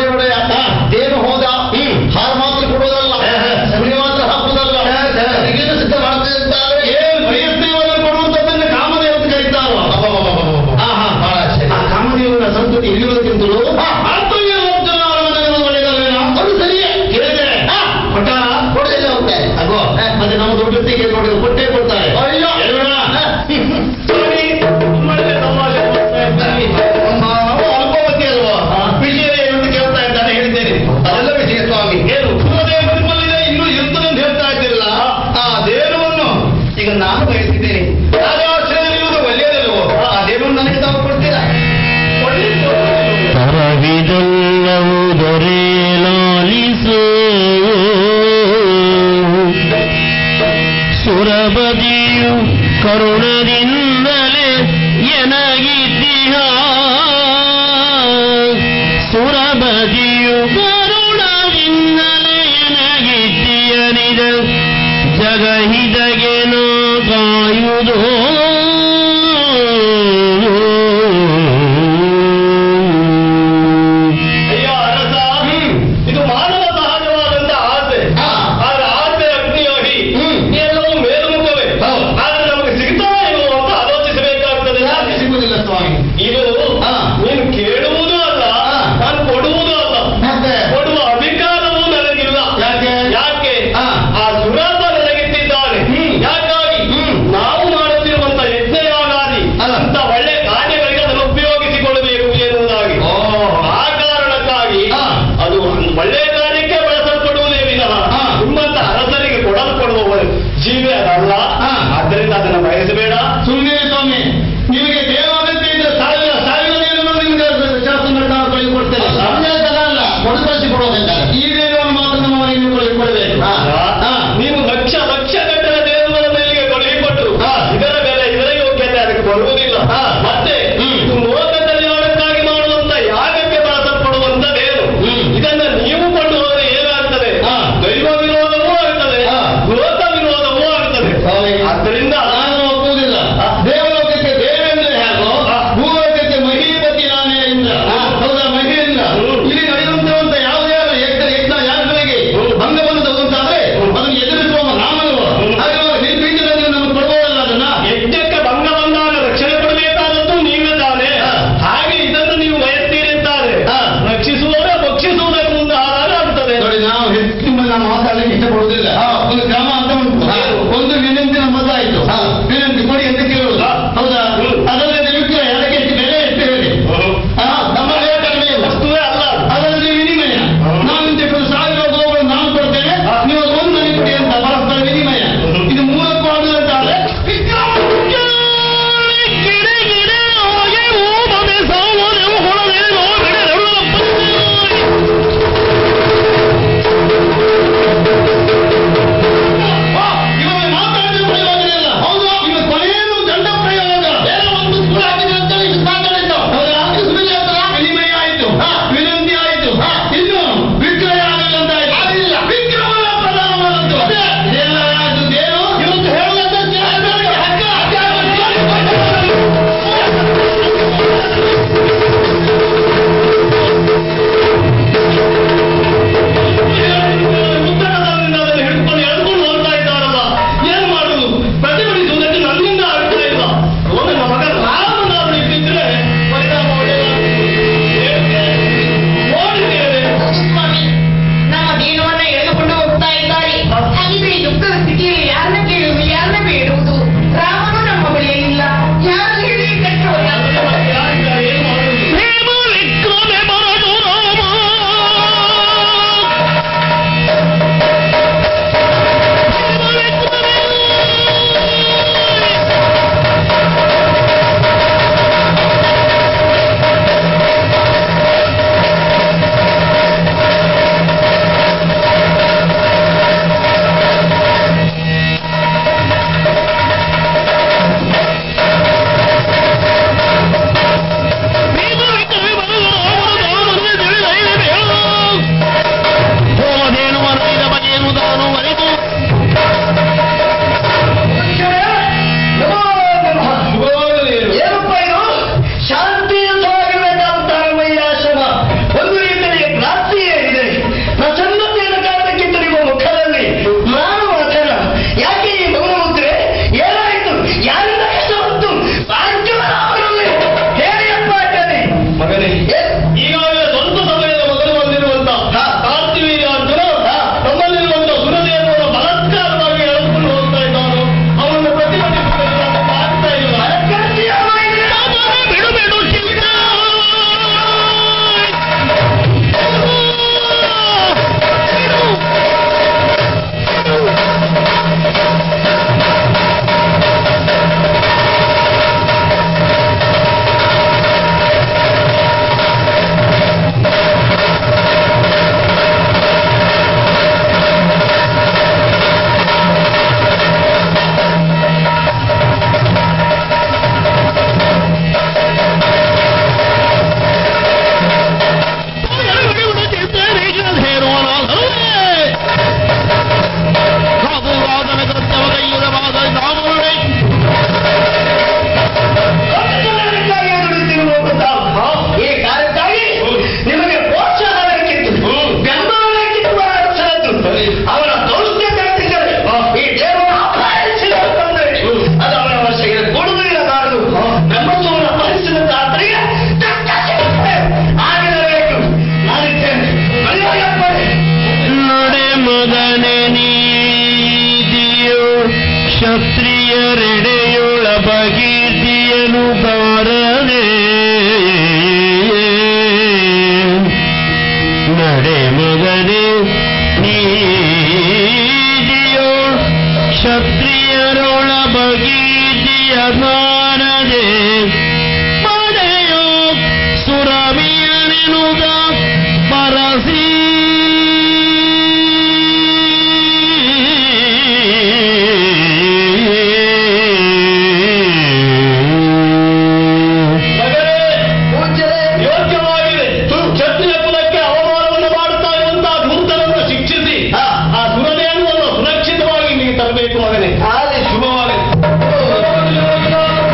ಕರುಣದಿಂದಲೇ ಎನಗಿತಿಹ ಸುರಬದಿಯು ಕರುಣದಿಂದಲೇ ಎನಗಿತಿಯನಿದ ಜಗಹಿದಗೆನೋ ಕಾಯುವುದೋ ಅಯ್ಯ ಅರಸ ಇದು ಮಾನವ ಸಹಜವಾದಂತ ಆಸೆ ಹಾ. ಆದ್ರೆ ಆಸೆ ಅಗ್ನಿಯೋಗಿ ಹ್ಮ್. ಎಲ್ಲವೂ ಮೇಲ್ಮುಖವೇ ಹೌದು. ಆದ್ರೆ ನಮಗೆ ಸಿಗ್ತಾ ಇಲ್ವೋ ಅಂತ ಆಲೋಚಿಸಬೇಕಾಗ್ತದೆ ಯಾಕೆ ಸಿಗುದಿಲ್ಲ ಸ್ವಾಮಿ ಇದು ಹಾ. ನೀನು ಕೇಳುವುದೂ ಅಲ್ಲ ಹಾ. ನಾನು ಕೊಡುವುದೂ ಅಲ್ಲ ಮತ್ತೆ ಸ್ನಾನದೆ ಪಡೆಯೋ ಸುರವಿಯನೆನುಗ ಪರಸಿ ಮಗನೇ ಪೂಜ್ಯರೇ ಯೋಗ್ಯವಾಗಿದೆ ಕ್ಷತ್ರಿಯ ಕುಲಕ್ಕೆ ಅವಮಾನವನ್ನು ಮಾಡುತ್ತಾ ಇರುವಂತಹ ಧೂರ್ತನನ್ನು ಶಿಕ್ಷಿಸಿ ಆ ಸುರನೆಯನ್ನು ಸುರಕ್ಷಿತವಾಗಿ ನಿಮಗೆ ತರಬೇಕು ಮಗನೇ ಆಗಲಿ ಶುಭವಾಗಲಿ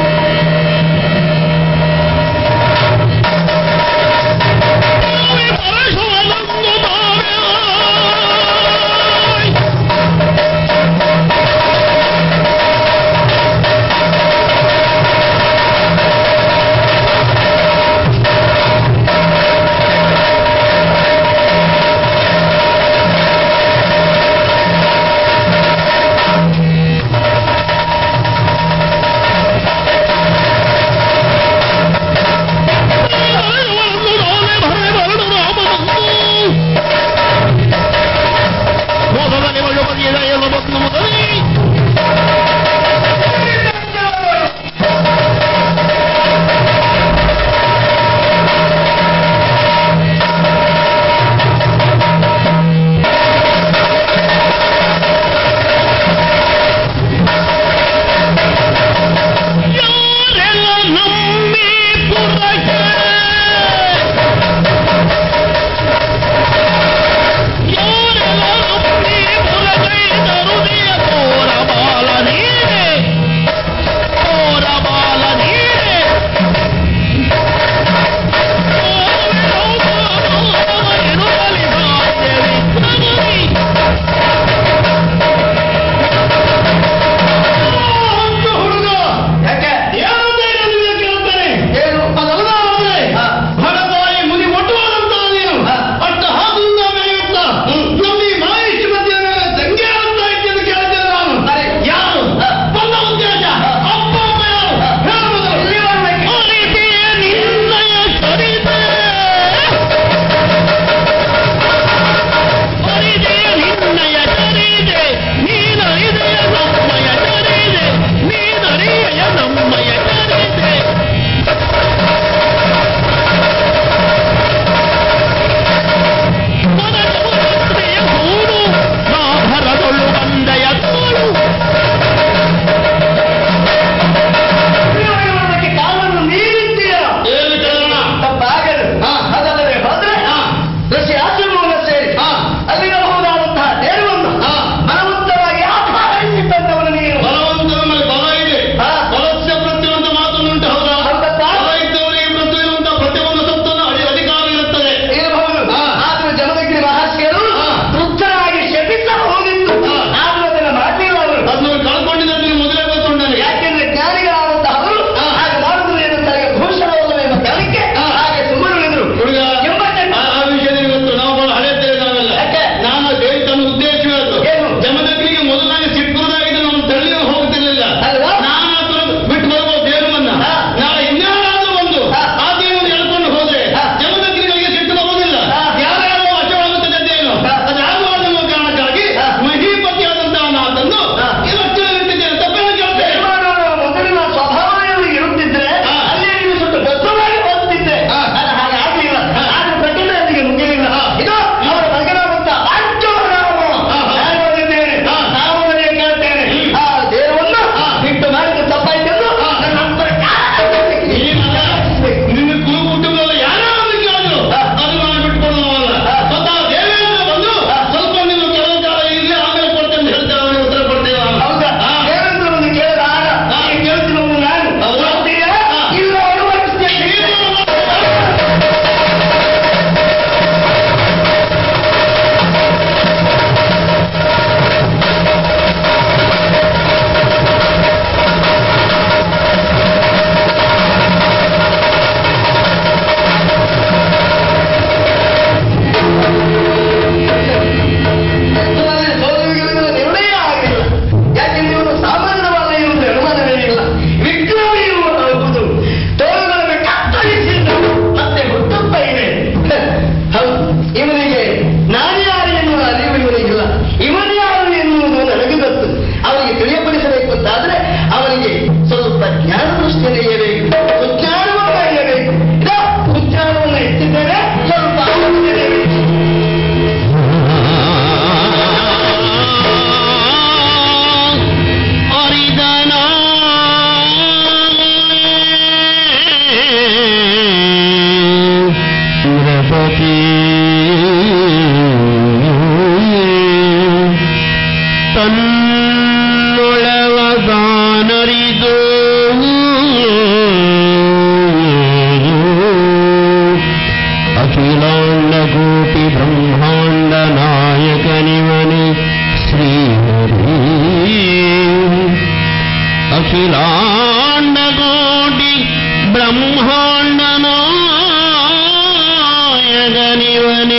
ಬ್ರಹ್ಮಾಂಡನಾಯಕನಿವನೆ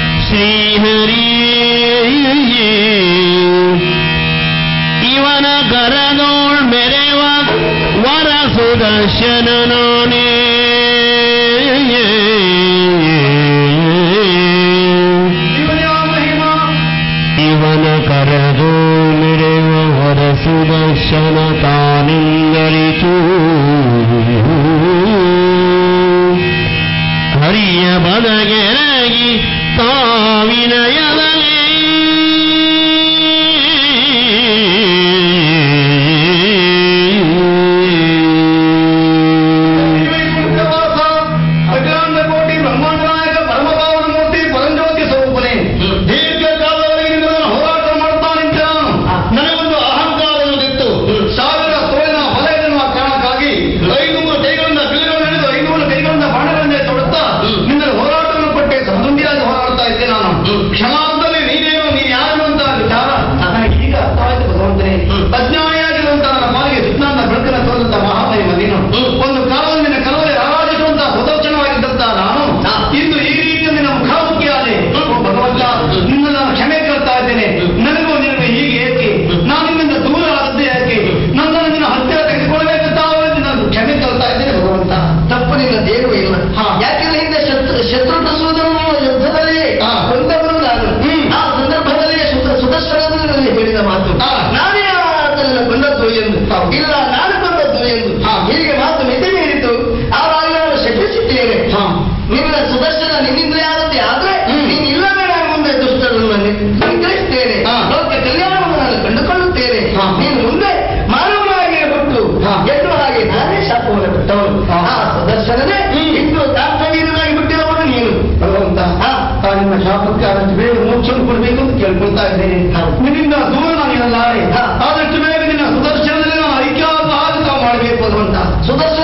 ಶ್ರೀಹರಿಯೇ ಇವನ ಕರದೋಳ್ ಮೆರೆವ ವರ ಸುದರ್ಶನನೇ ಇವನ ಕರದೋಳ್ ಮೆರೆವ ವರ ಸುದರ್ಶನ ತಾನಿಂದರಿತು ಹರಿಯ ಬದಗೆರಗಿ ತಾವಿನಯದಲೇ ವೈಕುಂಠವಾಸ ಅಖಿಲಾಂಡ ಕೋಟಿ ಬ್ರಹ್ಮಾಂಡ ನಾಯಕ ಪರಮಭಾವನ ಮೂರ್ತಿ ಪರಂಜ್ಯೋತಿ ಸ್ವರೂಪನೇ ದೀರ್ಘಕಾಲದವರೆಗೆ ನಿನ್ನನ್ನು ಹೋರಾಟ ಮಾಡ್ತಾ ನಿಂತ ನನಗೊಂದು ಅಹಂಕಾರವಿತ್ತು ಸಾವಿರ ತೋಳಿನ ಫಲ ಎನ್ನುವ ಕಾರಣಕ್ಕಾಗಿ ಐನೂರು ಕೈಗಳಿಂದ ಬಿಲ್ಲುಗಳನ್ನು ಹಿಡಿದು ಐನೂರು ಕೈಗಳಿಂದ ಬಾಣಗಳನ್ನೇ ತೊಡುತ್ತಾ ನಿನ್ನ ಹೋರಾಟವನ್ನು ಕೊಟ್ಟೆ ಸಮೃದ್ಧಿಯಾಗಿ ಹೋರಾಡ್ತಾ ಇದ್ದೆ ನಾನು ಕ್ಷಮಾಂತದಲ್ಲಿ ನೀನೇನು ನೀನು ಯಾರು ಅಂತ ವಿಚಾರ ನನಗೆ ಈಗ ಅರ್ಥವಾಯ್ತು ಭಗವಂತನೇ ಅಜ್ಞಾನಿಯಾಗಿರುವಂತಹ ನನ್ನ ಪಾಲಿಗೆ ಸುಜ್ಞಾನ ಬೆಳಕನ್ನು ತೋರಿದಂತ ಮಹಾಮಹಿಮ ನೀನು ಒಂದು ಕಾಲದಲ್ಲಿ ನಿನ್ನ ಕಲವರೆ ರಾರಾಜಿಸುವಂತಹ ಸುದರ್ಶನವಾಗಿದ್ದಂತಹ ನಾನು ಇಂದು ಈ ರೀತಿಯ ನಿನ್ನ ಮುಖಾಮುಖಿಯಾದೆ ಓ ಭಗವಂತ ನಿನ್ನ ನಾನು ಕ್ಷಮೆ ಕೇಳ್ತಾ ಇದ್ದೇನೆ ನನಗೂ ನಿನಗೆ ಹೀಗೆ ಏಕೆ ನಾನು ನಿನ್ನಿಂದ ದೂರ ಆದದ್ದೇ ಯಾಕೆ ನನ್ನನ್ನು ನಿನ್ನ ಹತ್ತಿರ ತೆಗೆದುಕೊಳ್ಬೇಕಂತ ನಾನು ಕ್ಷಮೆ ಕೇಳ್ತಾ ಇದ್ದೇನೆ ಭಗವಂತ ತಪ್ಪು ನಿನ್ನ ದೇವರು ಇಲ್ಲ ಹಾ. ಯಾಕೆಂದ್ರೆ ಹಿಂದೆ ಶತ್ರು ಶತ್ರು ಪ್ರಸೂದನು ಯುದ್ಧದಲ್ಲಿ ಹಾ. ಕೊಂದವರು ನಾನು ಹ್ಮ್. ಆ ಸಂದರ್ಭದಲ್ಲಿ ಸುದ- ಸುದರ್ಶನದಲ್ಲಿ ಹೇಳಿದ ಮಾತು ಹಾ. ನಾನೇ ಆತನನ್ನು ಕೊಂದದ್ದು ಎಂದು ಹೌದು. ಇಲ್ಲ ನಾನು ಕೊಂದದ್ದು ಎಂದು ಹಾ. ಹೀಗೆ ಮಾತು ಮಿತಿ ಮೀರಿತು ಆವಾಗ ನಾನು ಶಪಿಸಿದ್ದೇನೆ ಹಾ. ನಿನ್ನ ಸುದರ್ಶನ ನಿನ್ನಿಂದಲೇ ಆದದ್ದೇ ಆದ್ರೆ ಹ್ಮ್. ನೀನು ಇಲ್ಲವೇ ನಾನು ಮುಂದೆ ದುಷ್ಟರನ್ನು ನಿಗ್ರಹಿಸ್ತೇನೆ ಹಾ. ಲೋಕ ಕಲ್ಯಾಣವನ್ನು ನಾನು ಕಂಡುಕೊಳ್ಳುತ್ತೇನೆ ಹಾ. ನೀನು ಮುಂದೆ ಮಾನವನಾಗಿ ಹುಟ್ಟು ಹಾ. ಎನ್ನುವ ಹಾಗೆ ನಾನೇ ಶಾಪವನ್ನು ಬಿಟ್ಟವನು ಹಾ. ಆ ಸುದರ್ಶನನೇ ಇಂದು ತಾತ್ಸವೀರನಾಗಿ ಬಿಟ್ಟಿರುವವನು ನೀನು ಭಗವಂತ ಹಾ. ಆ ನಿಮ್ಮ ಶಾಪಕ್ಕೆ ಆದಷ್ಟು ಬೇಗ ಮೋಕ್ಷವನ್ನು ಕೊಡಬೇಕು ಅಂತ ಕೇಳ್ಕೊಳ್ತಾ ಇದ್ದೇನೆ ಹೌದು. ನಿನ್ನಿಂದ ದೂರ ನಾನು ಇರಲಾರೆ ಹಾ. ಆದಷ್ಟು ಬೇಗ ನಿನ್ನ ಸುದರ್ಶನದಲ್ಲಿ ನಾನು ಐಕ್ಯಾಭಾವಿತ ಮಾಡಬೇಕು ಭಗವಂತ ಸುದರ್ಶನ